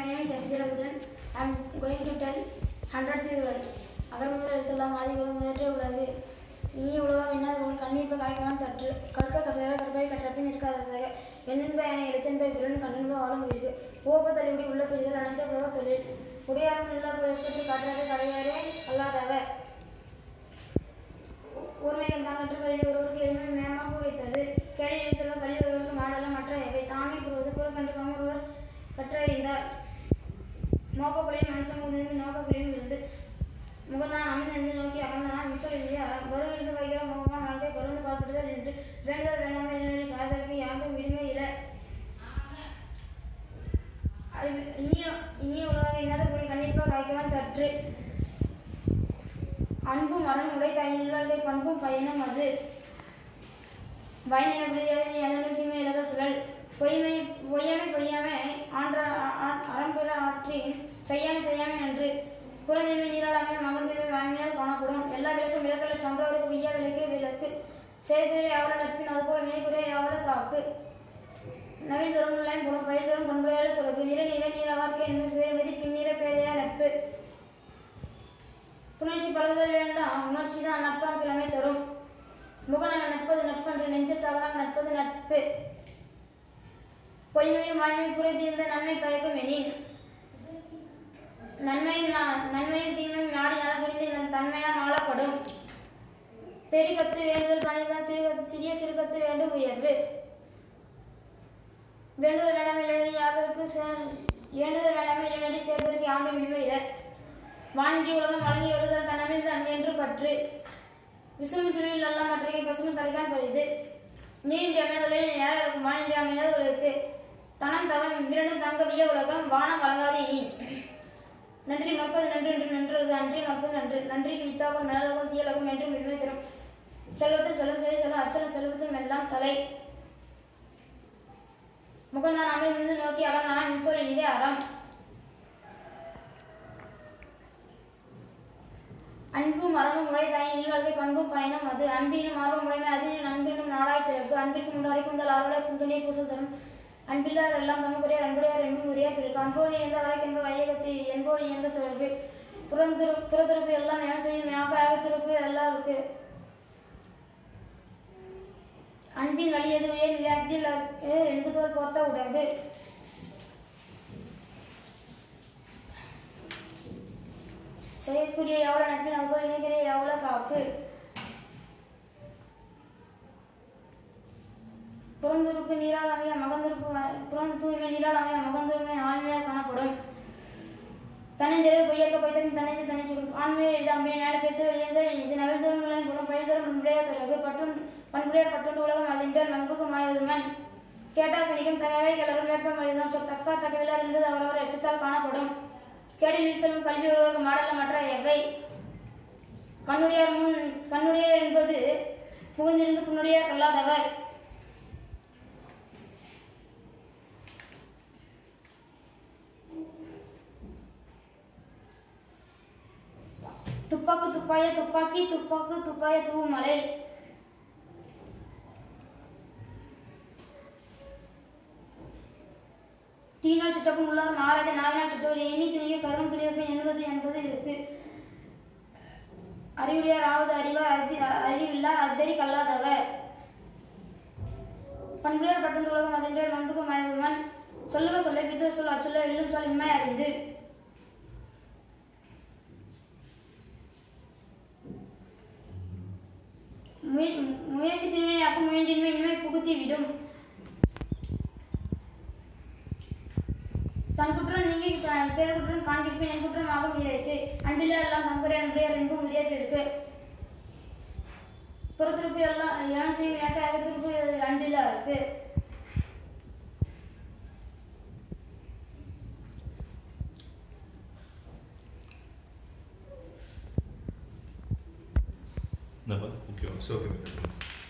name is S. Ravidan. I am going to tell hundred Thirukkural அகர் முதல் எழுத்தெல்லாம் ஆதி முதற்றே உலகு இனிய உழவாக இன்னாத உள் கண்ணீர் காய்க்கான் தற்று கற்க கசையாக கற்பை கற்றப்பின் இருக்காததாக எண்ணென்பை என எழுத்தென்பை விரன் கண்ணென்பை வாழும் இருக்கு ஓப்ப தள்ளுபடி உள்ள பெரிதல் அனைத்த புலவ தொழில் குடியாரும் இல்லா புலப்பற்றி காட்டாத கடையாரே அல்லாதவர் ஒருமைகள் தான் கற்று கல்வி ஒருவருக்கு எதுவுமே மேமாக உழைத்தது கேடியில் செல்வம் கல்வி ஒருவருக்கு மாடலாம் மற்ற எவை தாமே கூறுவது புறக்கண்டுக்காம ஒருவர் கற்றறிந்தார் நோக்கக்குறையும் மனுஷன் முதிர்ந்து நோக்கக்குறையும் இருந்து முகந்தான் அமைந்திருந்து நோக்கி அகழ்ந்தான் மிசல் இல்லையா வருவிருந்து வைக்கிற முகமான வாழ்க்கை பருந்து பார்ப்படுதல் என்று வேண்டுதல் வேண்டாமல் என்னுடைய சாதற்கு யாருக்கும் விடுமை இல்லை அறிவு- இனிய இனிய உலகாக இன்னாத பொருள் கண்டிப்பாக காய்க்கவன் தற்று அன்பும் அறம் உடை கைநிலை பண்பும் பயனும் அது பயனின பிரதியாத எதனும் தீமை இல்லாத சுழல் பொய்மை பொய்யாமை பொய்யாமை ஆன்ற ஆ- ஆ- அறம் பெற ஆற்றின் செய்யாமை செய்யாமை நன்று புறந்தீமை நீராளாமை மகந்தீமை வாய்மையால் காணப்படும் எல்லா விளக்கும் விளக்கல்ல சம்பளவருக்கு விய்யா விளக்கு விளக்கு செயற்குறை யாவல நட்பின் அதுபோல நினைக்குறை யாவல காப்பு நவீதரும் நிலையம் புலம் பழிதரும் பண்புரையால் சுரப்பு நிற நிற நீரவார்க்கு என்னும் பேர்மதி பின்னிற பேதையா நட்பு புணர்ச்சி பழகுதல் வேண்டாம் உணர்ச்சி தான் நட்பாம் கிழமை தரும் முகநல நட்பது நட்பன்று நெஞ்ச தவறால் நட்பது நட்பு பொய்மையும் வாய்மை புரைதீர்ந்த நன்மை பயக்கும் எனின் நன்மையும் நா- நன்மையும் தீமையும் நாடி நலபுரிந்து நம் தன்மையால் ஆளப்படும் பெருகத்து வேண்டுதல் பணிதான் சிறு சிறிய சிறுகத்து வேண்டும் உயர்வு வேண்டுதல் வேண்டாம் இல்லடி யாதற்கு சே- வேண்டுதல் வேண்டாம் இல்லடி சேர்தற்கு யாண்டும் இனிமை இல்லை வானின்றி உலகம் வழங்கி வருதல் தனமில் தம் என்று பற்று விசுமி துளியில் அல்ல மற்றைய பசுமை தலைக்கான் பரிது நீரின்றி அமைதலில் யார் இருக்கும் வானின்றி அமையாத உலகு தனம் தவம் இவ்விரண்டும் தங்கவிய உலகம் வானம் வழங்காது இனி நன்றி மற்பது நன்று என்று நன்றது அன்றி மற்பது நன்று நன்றிக்கு வித்தாகும் நலலகம் தீயலகம் என்றும் விடுமை தரும் செல்வத்தில் செல்வம் செவி செல்வம் அச்சலம் செல்வத்தும் எல்லாம் தலை முகந்தான் அமைந்து நோக்கி அகந்தான் இன்சொல் இனிதே அறம் அன்பும் மரமும் உடை தாயின் இல்வாழ்க்கை பண்பும் பயணம் அது அன்பினும் ஆர்வம் உடைமை அதினும் அன்பினும் நாடாய் சிறப்பு அன்பிற்கு முன்னாடி குந்தல் ஆறுகளை புதுணை பூசல் தரும் அன்பில்லார் எல்லாம் தமக்குரியர் அன்புடையார் என்பும் உரியர் பிறகு அன்போடு எந்த வழக்கென்ப வையகத்தை என்போடு எந்த தொடர்பு புறந்திரு புறத்திருப்பு எல்லாம் எவன் செய்யும் எனக்கு அகத்திருப்பு எல்லாம் இருக்கு அன்பின் வழியது உயர் நிலையத்தில் என்பதோல் போர்த்த உடம்பு செய்யக்கூடிய எவ்வளவு நட்பின் அதுபோல் இணைக்கிற எவ்வளவு காப்பு புறந்துறுப்பு நீரால் அமைய மகந்துறுப்பு வ- புறம் தூய்மை நீரால் அமைய மகந்துரிமை ஆண்மையால் காணப்படும் தனஞ்செரு பொய்யக்க பைத்தன் தனஞ்சு தனிச்சுடும் ஆண்மையை இது அம்பினை நாடு பெற்று வெளியேந்த இது நவீதரும் நிலையம் குணம் பயிர்தரும் பண்புடைய தொடர்பு பற்றும் பண்புடையர் பட்டுண்டு உலகம் அதென்றால் நண்புக்கு மாயதுமன் கேட்டால் பிணிக்கும் தகவை கிளறும் வேட்பம் வழிதான் சொல் தக்கா தகவலார் என்பது அவரவர் எச்சத்தால் காணப்படும் கேடில் செல்லும் கல்வி ஒருவருக்கு மாடல மற்ற எவை கண்ணுடையார் முன் கண்ணுடையார் என்பது புகுந்திருந்து புண்ணுடையார் கல்லாதவர் துப்பாக்கு துப்பாய துப்பாக்கி துப்பாக்கு துப்பாய தூமலை தீனால் சுட்டப்பும் உள்ளார் மாறாத நாவினால் சுட்டவர் எண்ணி துணிய கருவம் பிரியப்பன் என்பது என்பது இருக்கு அறிவுடையார் ஆவது அறிவார் அதி அறிவில்லார் அத்தறி கல்லாதவர் பண்புடையார் பட்டுண்டு உலகம் அதென்றால் நண்புக்கு மயங்குவன் சொல்லுக சொல்ல பிடித்த சொல் அச்சொல்ல வெல்லும் சொல் இம்மை அறிந்து முய- முயற்சி திருவினையாக்கும் முயன்றின்மை இன்மை புகுத்தி விடும் தன் குற்றம் நீங்கி த- பிறர் குற்றம் காண்பிப்பின் என் குற்றம் ஆகும் இருக்கு அன்பில்லா எல்லாம் தங்குற அன்புடைய ரெண்டும் உரியர் இருக்கு புறத்திருப்பு எல்லாம் ஏன் செய்யும் ஏக்க அகத்திருப்பு அன்பில்லா இருக்கு Nada? O que eu sou?